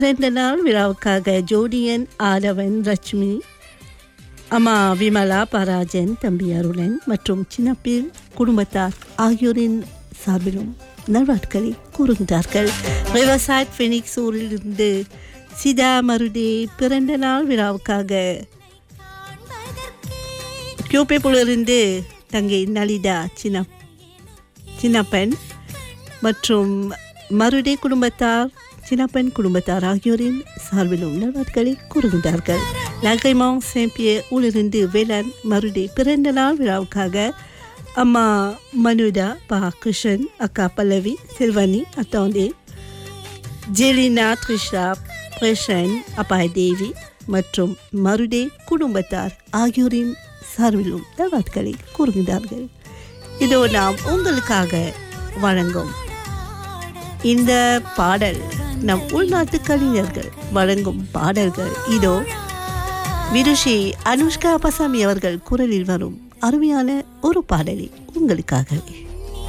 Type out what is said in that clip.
ரெண்டு நாள் விழாவுக்காக ஜோடியன் ஆடவன் லட்சுமி அம்மா விமலா பராஜன் தம்பி அருளன் மற்றும் சின்னப்பீர் குடும்பத்தார் ஆகியோரின் சார்பிலும் நல்வாழ்களை கூறுகின்றார்கள் விவசாய் ஃபெனிக்ஸ் ஊரிலிருந்து சிதா மருதே பிறந்த நாள் விழாவுக்காக கியூபேப்புலிருந்து தங்கை நலிதா சின்ன சின்னப்பன் மற்றும் மருடே குடும்பத்தார் சின்னப்பன் குடும்பத்தார் ஆகியோரின் சார்பிலும் நல்வாழ்களை கூறுகின்றார்கள் நகைமாங் சேம்பிய ஊரிலிருந்து வேளாண் மருடே பிறந்த நாள் விழாவுக்காக அம்மா மனுதா பா கிருஷ்ணன் அக்கா பல்லவி செல்வனி அத்தாண்டே ஜெலினா த்ரிஷா பிரஷன் அப்பாய் தேவி மற்றும் மருடே குடும்பத்தார் ஆகியோரின் சார்பிலும் நல்வாழ்களை கூறுகின்றார்கள் இதோ நாம் உங்களுக்காக வழங்கும் இந்த பாடல் நம் உள்நாட்டு கலைஞர்கள் வழங்கும் பாடல்கள் இதோ விருஷி அனுஷ்கா பசாமி அவர்கள் குரலில் வரும் அருமையான ஒரு பாடலை உங்களுக்காகவே